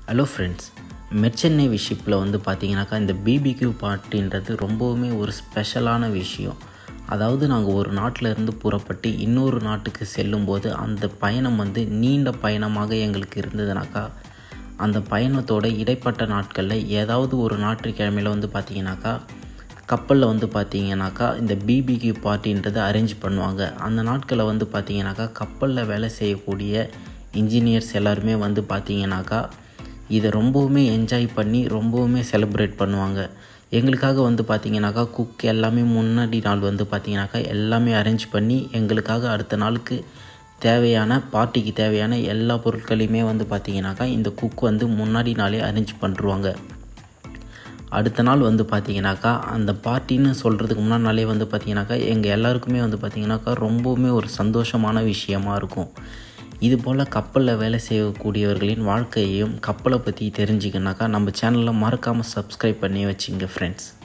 hello friends merchant navy ஷிப்பில் வந்து பார்த்தீங்கன்னாக்கா இந்த பிபிக்யூ பார்ட்டின்றது ரொம்பவுமே ஒரு ஸ்பெஷலான விஷயம் அதாவது நாங்கள் ஒரு நாட்டில் இருந்து புறப்பட்டு இன்னொரு நாட்டுக்கு செல்லும்போது அந்த பயணம் வந்து நீண்ட பயணமாக எங்களுக்கு இருந்ததுனாக்கா அந்த பயணத்தோட இடைப்பட்ட நாட்களில் ஏதாவது ஒரு ஞாயிற்றுக்கிழமையில் வந்து பார்த்தீங்கன்னாக்கா கப்பலில் வந்து பார்த்தீங்கன்னாக்கா இந்த பிபிக்யூ பார்ட்டின்றது அரேஞ்ச் பண்ணுவாங்க அந்த நாட்களில் வந்து பார்த்தீங்கன்னாக்கா கப்பலில் வேலை செய்யக்கூடிய இன்ஜினியர்ஸ் எல்லாருமே வந்து பார்த்தீங்கன்னாக்கா இதை ரொம்பவுமே என்ஜாய் பண்ணி ரொம்பவுமே செலிப்ரேட் பண்ணுவாங்க எங்களுக்காக வந்து பார்த்தீங்கன்னாக்கா குக் எல்லாமே முன்னாடி நாள் வந்து பார்த்தீங்கன்னாக்கா எல்லாமே அரேஞ்ச் பண்ணி எங்களுக்காக அடுத்த நாளுக்கு தேவையான பார்ட்டிக்கு தேவையான எல்லா பொருட்களையுமே வந்து பார்த்தீங்கன்னாக்கா இந்த குக் வந்து முன்னாடி நாளே அரேஞ்ச் பண்ணிருவாங்க அடுத்த நாள் வந்து பார்த்தீங்கன்னாக்கா அந்த பார்ட்டின்னு சொல்கிறதுக்கு முன்னாடி நாளே வந்து பார்த்தீங்கன்னாக்கா எங்கள் எல்லாருக்குமே வந்து பார்த்தீங்கன்னாக்கா ரொம்பவுமே ஒரு சந்தோஷமான விஷயமா இருக்கும் இது போல் கப்பலில் வேலை செய்யக்கூடியவர்களின் வாழ்க்கையையும் கப்பலை பற்றி தெரிஞ்சுக்கனாக்கா நம்ம சேனலில் மறக்காமல் சப்ஸ்கிரைப் பண்ணி வச்சுங்க ஃப்ரெண்ட்ஸ்